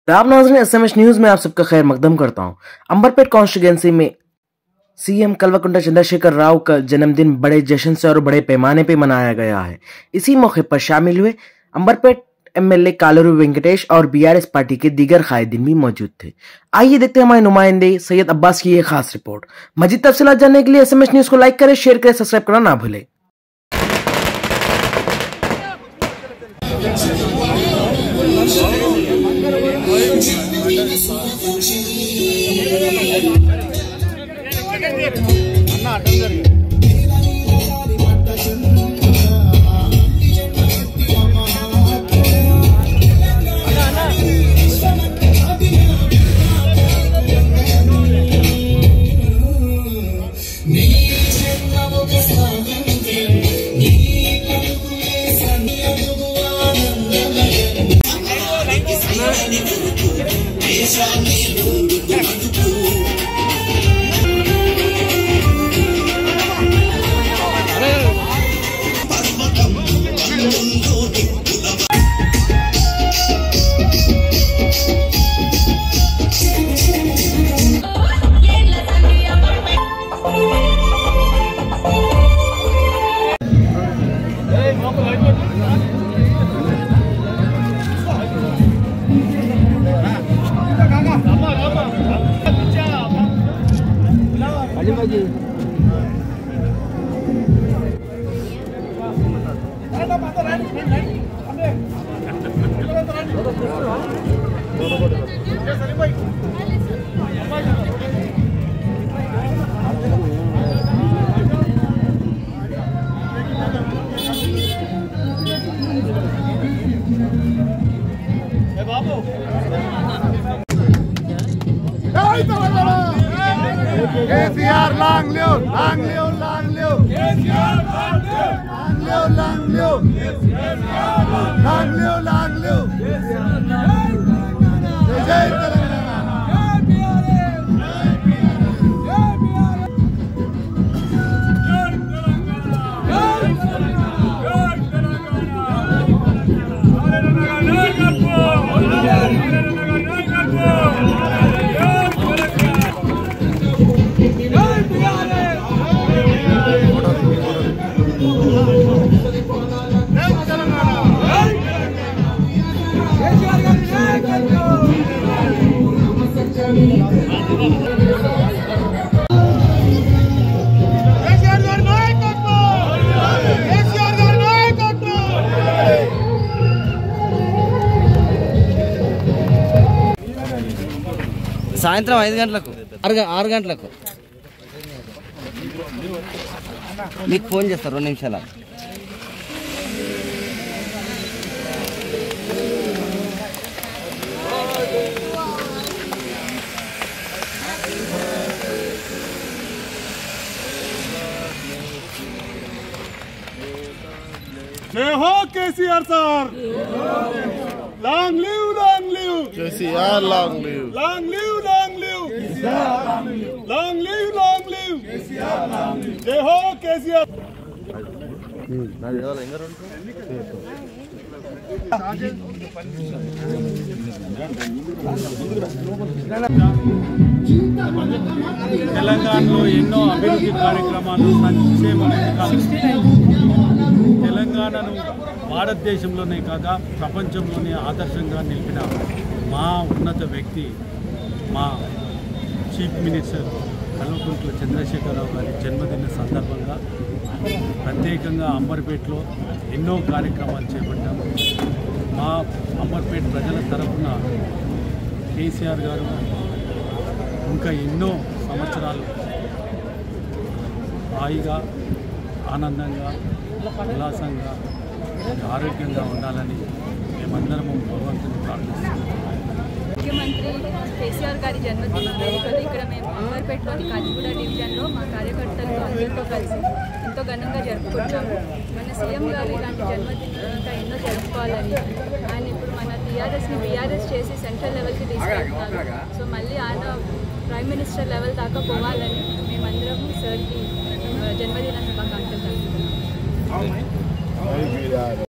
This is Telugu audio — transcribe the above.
राम नाजरीन एसएमएस न्यूज में आप सबका खैर मकदम करता हूं अंबरपेट कॉन्स्टिट्यूंसी में सीएम कल्वकुंडा चंद्रशेखर राव का जन्मदिन बड़े जश्न से और बड़े पैमाने पे मनाया गया है इसी मौके पर शामिल हुए अंबरपेट एमएलए कालरू वेंकटेश और बीआरएस पार्टी के दीगर कायदीन भी मौजूद थे आइए देखते हैं हमारे नुमाइंदे सैयद अब्बास की ये खास रिपोर्ट मजीद तफसीलात जानने के लिए एसएमएस न्यूज को लाइक करें शेयर करें सब्सक्राइब करना ना भूलें KCR long live long live long live long live long live long live long live జై తెలంగాణ కేసీఆర్ గారి నాయకత్వం కేసీఆర్ గారి నాయకత్వం సాయంత్రం ఐదు గంటలకు ఆరు గ- ఆరు గంటలకు మీకు ఫోన్ చేస్తారు రెండు నిమిషాల జై హో KCR sir long live long live KCR long live long live long live long live long live జై హో కేసీఆర్ తెలంగాణలో ఎన్నో అభివృద్ధి కార్యక్రమాలు సంక్షేమ పథకాలు తెలంగాణను భారతదేశంలోనే కాక ప్రపంచంలోనే ఆదర్శంగా నిలిపిన మా ఉన్నత వ్యక్తి మా చీఫ్ మినిస్టర్ కల్వకుంట్ల చంద్రశేఖరరావు గారి జన్మదిన సందర్భంగా ప్రత్యేకంగా అంబర్పేటలో ఎన్నో కార్యక్రమాలు చేపట్టాము మా అంబర్పేట ప్రజల తరఫున కేసీఆర్ గారు ఇంకా ఎన్నో సంవత్సరాలు హాయిగా ఆనందంగా ఉల్లాసంగా ఆరోగ్యంగా ఉండాలని మేమందరము భగవంతుని ప్రార్థిస్తున్నాం ముఖ్యమంత్రి కేసీఆర్ గారి జన్మదిన వేడుకలు ఇక్కడ మేము అంబర్పేటలోని కాచిగూడ డివిజన్లో మా కార్యకర్తలు అందరితో కలిసి ఎంతో ఘనంగా జరుపుకుంటాము మన సీఎం గారు ఇలాంటి జన్మదినం ఇంకా ఎన్నో జరుపుకోవాలని ఆయన ఇప్పుడు మన టీఆర్ఎస్ని బీఆర్ఎస్ చేసి సెంట్రల్ లెవెల్కి తీసుకెళ్తున్నారు సో మళ్ళీ ఆయన ప్రైమ్ మినిస్టర్ లెవెల్ దాకా పోవాలని మేమందరం సార్కి జన్మదిన శుభాకాంక్షలు తెలుపుతున్నాం